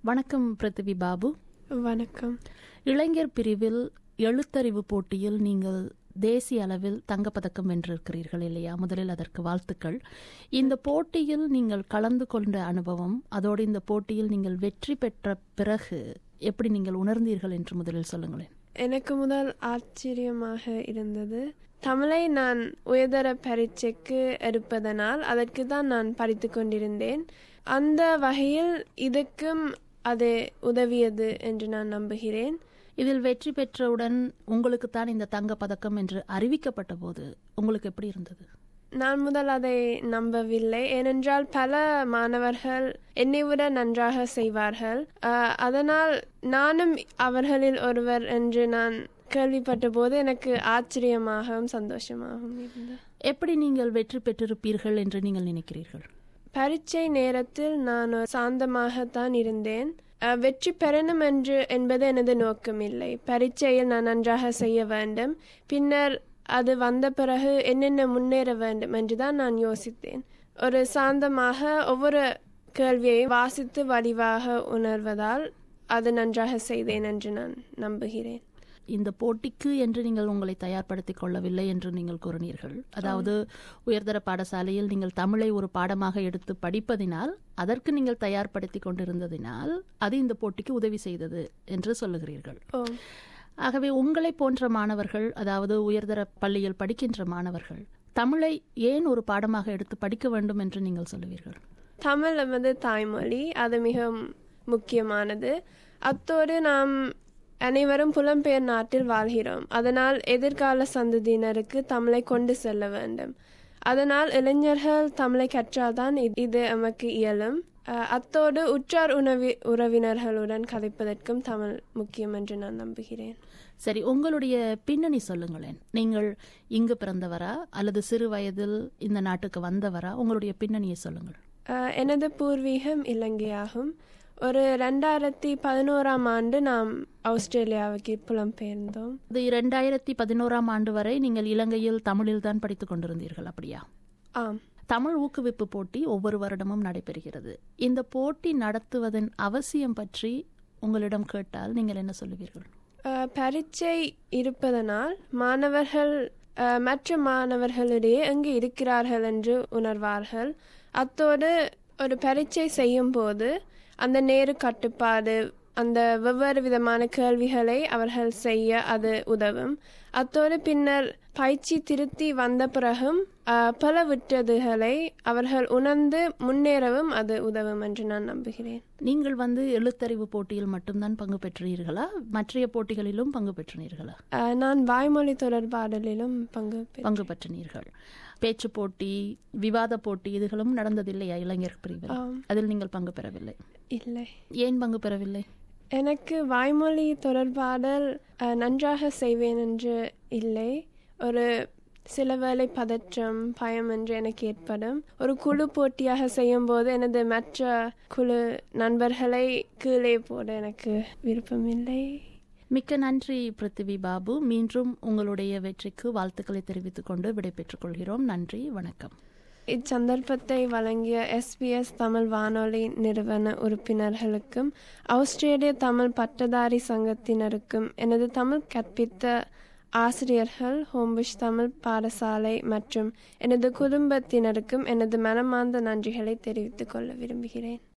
வணக்கம் பிருத்திவி பாபு வணக்கம் இளைஞர் பிரிவில் எழுத்தறிவு போட்டியில் நீங்கள் தேசிய அளவில் தங்கப்பதக்கம் வென்றிருக்கிறீர்கள் இல்லையா முதலில் அதற்கு வாழ்த்துக்கள் இந்த போட்டியில் நீங்கள் கலந்து கொண்ட அனுபவம் அதோடு இந்த போட்டியில் நீங்கள் வெற்றி பெற்ற பிறகு எப்படி நீங்கள் உணர்ந்தீர்கள் என்று முதலில் சொல்லுங்களேன் எனக்கு முதல் ஆச்சரியமாக இருந்தது தமிழை நான் உயர்தர பரீட்சைக்கு எடுப்பதனால் அதற்கு தான் நான் படித்து கொண்டிருந்தேன் அந்த வகையில் இதுக்கும் அது உதவியது என்று நான் நம்புகிறேன் இதில் வெற்றி பெற்றவுடன் உங்களுக்குத்தான் இந்த தங்க பதக்கம் என்று அறிவிக்கப்பட்ட போது உங்களுக்கு எப்படி இருந்தது நான் முதல் அதை நம்பவில்லை ஏனென்றால் பல மாணவர்கள் என்னை விட நன்றாக செய்வார்கள் ஆஹ், அதனால் நானும் அவர்களில் ஒருவர் என்று நான் கேள்விப்பட்ட போது எனக்கு ஆச்சரியமாகவும் சந்தோஷமாகவும் இருந்தது எப்படி நீங்கள் வெற்றி பெற்றிருப்பீர்கள் என்று நீங்கள் நினைக்கிறீர்கள் பரீட்சை நேரத்தில் நான் ஒரு சாந்தமாகத்தான் இருந்தேன் அஹ், வெற்றி பெறணும் என்று என்பது எனது நோக்கமில்லை பரீட்சையில் நான் நன்றாக செய்ய வேண்டும் பின்னர் அது வந்த பிறகு என்னென்ன முன்னேற வேண்டும் என்றுதான் நான் யோசித்தேன் ஒரு சாந்தமாக ஒவ்வொரு கேள்வியையும் வாசித்து வடிவாக உணர்வதால் அது நன்றாக செய்தேன் என்று நான் நம்புகிறேன் இந்த போட்டிக்கு என்று நீங்கள் உங்களை தயார்படுத்திக் கொள்ளவில்லை என்று நீங்கள் கூறினீர்கள் அதாவது உயர்தர பாடசாலையில் நீங்கள் தமிழை ஒரு பாடமாக எடுத்து படிப்பதினால் அதற்கு நீங்கள் தயார்படுத்திக் கொண்டிருந்ததினால் அது இந்த போட்டிக்கு உதவி செய்தது என்று சொல்லுகிறீர்கள் ஓ ஆகவே உங்களை போன்ற மாணவர்கள் அதாவது உயர்தர பள்ளியில் படிக்கின்ற மாணவர்கள் தமிழை ஏன் ஒரு பாடமாக எடுத்து படிக்க வேண்டும் என்று நீங்கள் சொல்லுவீர்கள் தமிழ் நமது தாய்மொழி அது மிக முக்கியமானது அத்தோடு நாம் அனைவரும் புலம்பெயர் நாட்டில் வாழ்கிறோம் அதனால் எதிர்கால சந்ததியினருக்கு தமிழை கொண்டு செல்ல வேண்டும் அதனால் இளைஞர்கள் தமிழை கற்றால்தான் இ- இது நமக்கு இயலும் அஹ், அத்தோடு உற்றார் உணவி உறவினர்களுடன் கதைப்பதற்கும் தமிழ் முக்கியம் என்று நான் நம்புகிறேன் சரி உங்களுடைய பின்னணி சொல்லுங்களேன் நீங்கள் இங்கு பிறந்தவரா அல்லது சிறு வயதில் இந்த நாட்டுக்கு வந்தவரா உங்களுடைய பின்னணியை சொல்லுங்கள் அஹ், எனது பூர்வீகம் இலங்கையாகும் ஒரு ரெண்டாயிரத்தி பதினோராம் ஆண்டு நாம் ஆஸ்திரேலியாவுக்கு புலம்பெயர்ந்தோம் இது இரண்டாயிரத்தி பதினோராம் ஆண்டு வரை நீங்கள் இலங்கையில் தமிழில் தான் படித்துக் கொண்டிருந்தீர்கள் அப்படியா ஆம் தமிழ் ஊக்குவிப்பு போட்டி ஒவ்வொரு வருடமும் நடைபெறுகிறது இந்த போட்டி நடத்துவதன் அவசியம் பற்றி உங்களிடம் கேட்டால் நீங்கள் என்ன சொல்லுவீர்கள் அஹ், பரீட்சை இருப்பதனால் மாணவர்கள் அஹ், மற்ற மாணவர்களிடையே எங்கு இருக்கிறார்கள் என்று உணர்வார்கள் அத்தோடு ஒரு பரீட்சை செய்யும் போது அந்த நேரு கட்டுப்பாடு அந்த வெவ்வேறு விதமான கேள்விகளை அவர்கள் செய்ய அது உதவும் அத்தோடு பின்னர் பயிற்சி திருத்தி வந்த பிறகும் அஹ், பல விட்டதுகளை அவர்கள் உணர்ந்து முன்னேறவும் அது உதவும் என்று நான் நம்புகிறேன் நீங்கள் வந்து எழுத்தறிவு போட்டியில் மட்டும்தான் பங்கு பெற்றீர்களா மற்றைய போட்டிகளிலும் பங்கு பெற்றினீர்களா அஹ், நான் வாய்மொழி தொடர்பாடலிலும் பங்கு பெற்றேன். பங்கு பெற்றினீர்கள் பேச்சு போட்டி விவாத போட்டி இதுகளும் நடந்ததில்லையா இளைஞர் பிரிவில் ஆம். அதில் நீங்கள் பங்கு பெறவில்லை இல்லை ஏன் பங்கு பெறவில்லை எனக்கு வாய்மொழி தொடர்பாடல் அஹ், நன்றாக செய்வேன் என்று இல்லை ஒரு சில வேளை பதற்றம் பயம் என்று எனக்கு ஏற்படும் ஒரு குழு போட்டியாக செய்யும் போது எனது மற்ற குழு நண்பர்களை கீழே போட எனக்கு விருப்பமில்லை மிக்க நன்றி பிருத்திவி பாபு மீண்டும் உங்களுடைய வெற்றிக்கு வாழ்த்துக்களை தெரிவித்துக் கொண்டு விடைபெற்றுக் கொள்கிறோம் நன்றி வணக்கம் இச்சந்தர்ப்பத்தை வழங்கிய எஸ்பிஎஸ் தமிழ் வானொலி நிறுவன உறுப்பினர்களுக்கும் ஆஸ்திரேலிய தமிழ் பட்டதாரி சங்கத்தினருக்கும் எனது தமிழ் கற்பித்த ஆசிரியர்கள் ஹோம்பிஷ் தமிழ் பாடசாலை மற்றும் எனது குடும்பத்தினருக்கும் எனது மனமார்ந்த நன்றிகளை தெரிவித்துக் கொள்ள விரும்புகிறேன்